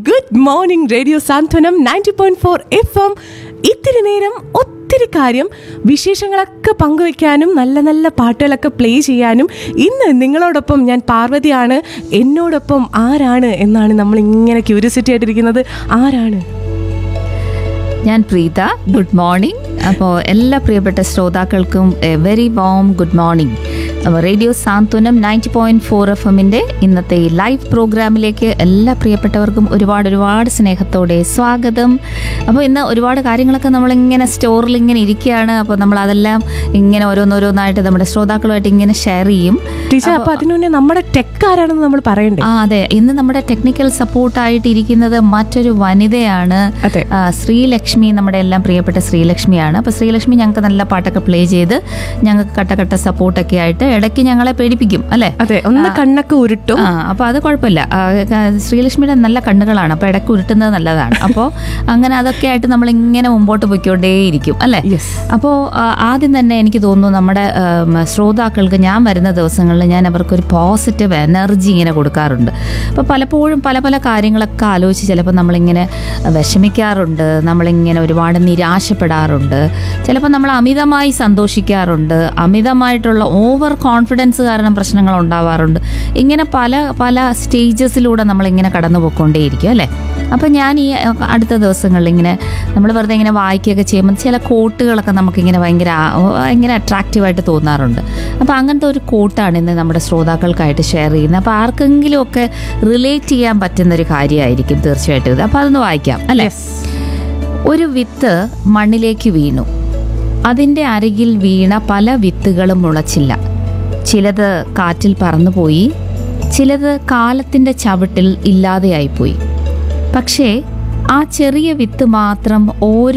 good morning radio Santhwanam ninety point four F M ഇത്തിരി നേരം ഒത്തിരി കാര്യം വിശേഷങ്ങളൊക്കെ പങ്കുവയ്ക്കാനും നല്ല നല്ല പാട്ടുകളൊക്കെ പ്ലേ ചെയ്യാനും ഇന്ന് നിങ്ങളോടൊപ്പം ഞാൻ പാർവതിയാണ് എന്നോടൊപ്പം ആരാണ് എന്നാണ് നമ്മൾ ഇങ്ങനെ ക്യൂരിയോസിറ്റി ആയിട്ടിരിക്കുന്നത് ആരാണ് ഞാൻ പ്രീത ഗുഡ് മോർണിംഗ് അപ്പോൾ എല്ലാ പ്രിയപ്പെട്ട ശ്രോതാക്കൾക്കും a very warm good morning അപ്പോൾ radio Santhwanam ninety point four F എമ്മിൻ്റെ ഇന്നത്തെ ഈ ലൈവ് പ്രോഗ്രാമിലേക്ക് എല്ലാ പ്രിയപ്പെട്ടവർക്കും ഒരുപാട് ഒരുപാട് സ്നേഹത്തോടെ സ്വാഗതം അപ്പോൾ ഇന്ന് ഒരുപാട് കാര്യങ്ങളൊക്കെ നമ്മളിങ്ങനെ സ്റ്റോറിൽ ഇങ്ങനെ ഇരിക്കുകയാണ് അപ്പോൾ നമ്മൾ അതെല്ലാം ഇങ്ങനെ ഓരോന്നോരോന്നായിട്ട് നമ്മുടെ ശ്രോതാക്കളുമായിട്ട് ഇങ്ങനെ ഷെയർ ചെയ്യും ടീച്ചർ അപ്പൊ അതിനു മുന്നേ നമ്മുടെ ടെക് ആരാണെന്ന് നമ്മൾ പറയണ്ടേ ആ അതെ ഇന്ന് നമ്മുടെ ടെക്നിക്കൽ സപ്പോർട്ടായിട്ട് ഇരിക്കുന്നത് മറ്റൊരു വനിതയാണ് അതെ ആ, ശ്രീലക്ഷ്മി നമ്മുടെ എല്ലാം പ്രിയപ്പെട്ട ശ്രീലക്ഷ്മിയാണ് അപ്പോൾ ശ്രീലക്ഷ്മി ഞങ്ങൾക്ക് നല്ല പാട്ടൊക്കെ പ്ലേ ചെയ്ത് ഞങ്ങൾക്ക് കട്ടക്കട്ട സപ്പോർട്ടൊക്കെ ആയിട്ട് ഇടയ്ക്ക് ഞങ്ങളെ പേടിപ്പിക്കും അല്ലേ അതെ ഒന്ന് കണ്ണൊക്കെ ഉരുട്ടും ആ അപ്പോൾ അത് കുഴപ്പമില്ല ആ, ക- ശ്രീലക്ഷ്മിയുടെ നല്ല കണ്ണുകളാണ് അപ്പോൾ ഇടയ്ക്ക് ഉരുട്ടുന്നത് നല്ലതാണ് അപ്പോൾ അങ്ങനെ അതൊക്കെ ആയിട്ട് നമ്മൾ ഇങ്ങനെ മുമ്പോട്ട് പോയിക്കൊണ്ടേയിരിക്കും അല്ലേ യെസ് അപ്പോൾ ആദ്യം തന്നെ എനിക്ക് തോന്നുന്നു നമ്മുടെ ഉം, ശ്രോതാക്കൾക്ക് ഞാൻ വരുന്ന ദിവസങ്ങളിൽ ഞാൻ അവർക്കൊരു പോസിറ്റീവ് എനർജി ഇങ്ങനെ കൊടുക്കാറുണ്ട് അപ്പോൾ പലപ്പോഴും പല പല കാര്യങ്ങളൊക്കെ ആലോചിച്ച് ചിലപ്പോൾ നമ്മളിങ്ങനെ വിഷമിക്കാറുണ്ട് നമ്മളിങ്ങനെ ഒരുപാട് നിരാശപ്പെടാറുണ്ട് ചിലപ്പോൾ നമ്മൾ അമിതമായി സന്തോഷിക്കാറുണ്ട് അമിതമായിട്ടുള്ള ഓവർ കോൺഫിഡൻസ് കാരണം പ്രശ്നങ്ങൾ ഉണ്ടാവാറുണ്ട് ഇങ്ങനെ പല പല സ്റ്റേജസിലൂടെ നമ്മളിങ്ങനെ കടന്നു പോയിക്കൊണ്ടേയിരിക്കും അല്ലേ അപ്പോൾ ഞാൻ ഈ അഹ്, അടുത്ത ദിവസങ്ങളിൽ ഇങ്ങനെ നമ്മൾ വെറുതെ ഇങ്ങനെ വായിക്കുകയൊക്കെ ചെയ്യുമ്പോൾ ചില കോട്ടുകളൊക്കെ നമുക്കിങ്ങനെ ഭയങ്കര ആ- ഭയങ്കര അട്രാക്റ്റീവായിട്ട് തോന്നാറുണ്ട് അപ്പോൾ അങ്ങനത്തെ ഒരു കോട്ടാണ് ഇന്ന് നമ്മുടെ ശ്രോതാക്കൾക്കായിട്ട് ഷെയർ ചെയ്യുന്നത് അപ്പോൾ ആർക്കെങ്കിലും ഒക്കെ റിലേറ്റ് ചെയ്യാൻ പറ്റുന്ന ഒരു കാര്യമായിരിക്കും തീർച്ചയായിട്ടും ഇത് അപ്പോൾ അതൊന്ന് വായിക്കാം അല്ലേ ഒരു വിത്ത് മണ്ണിലേക്ക് വീണു അതിൻ്റെ അരികിൽ വീണ പല വിത്തുകളും മുളച്ചില്ല ചിലത് കാറ്റിൽ പറന്നുപോയി ചിലത് കാലത്തിൻ്റെ ചവിട്ടിൽ ഇല്ലാതെയായിപ്പോയി പക്ഷേ ആ ചെറിയ വിത്ത് മാത്രം ഓരോ